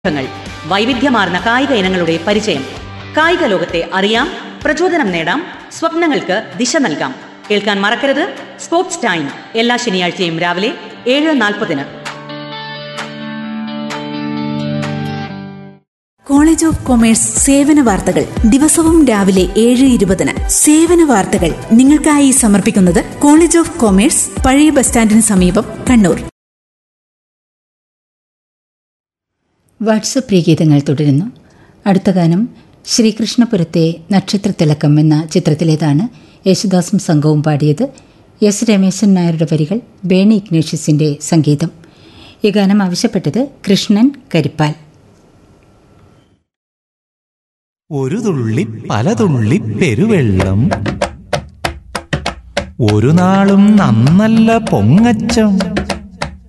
ങ്ങൾ വൈവിധ്യമാർന്ന കായിക ഇനങ്ങളുടെ പരിചയം കായിക ലോകത്തെ അറിയാം പ്രചോദനം നേടാം സ്വപ്നങ്ങൾക്ക് ദിശ നൽകാം കേൾക്കാൻ മറക്കരുത് സ്പോർട്സ് ടൈം എല്ലാ ശനിയാഴ്ചയും രാവിലെ ഏഴ് നാൽപ്പതിന് കോളേജ് ഓഫ് കൊമേഴ്സ് സേവന വാർത്തകൾ ദിവസവും രാവിലെ ഏഴ് ഇരുപതിന് സേവന വാർത്തകൾ നിങ്ങൾക്കായി സമർപ്പിക്കുന്നത് കോളേജ് ഓഫ് കൊമേഴ്സ് പഴയ ബസ് സ്റ്റാൻഡിന് സമീപം കണ്ണൂർ വാട്സപ്പ് പ്രിയഗീതങ്ങൾ തുടരുന്നു അടുത്ത ഗാനം ശ്രീകൃഷ്ണപുരത്തെ നക്ഷത്രത്തിളക്കം എന്ന ചിത്രത്തിലേതാണ് യേശുദാസും സംഘവും പാടിയത് എസ് രമേശൻ നായരുടെ വരികൾ ബേണി ഇഗ്നേഷ്യസിന്റെ സംഗീതം ഈ ഗാനം ആവശ്യപ്പെട്ടത് കൃഷ്ണൻ കരിപ്പാൽ ഒരു തുള്ളി പല തുള്ളി പെരുവെള്ളം ഒരു നാളും നന്നല്ല പൊങ്ങച്ചം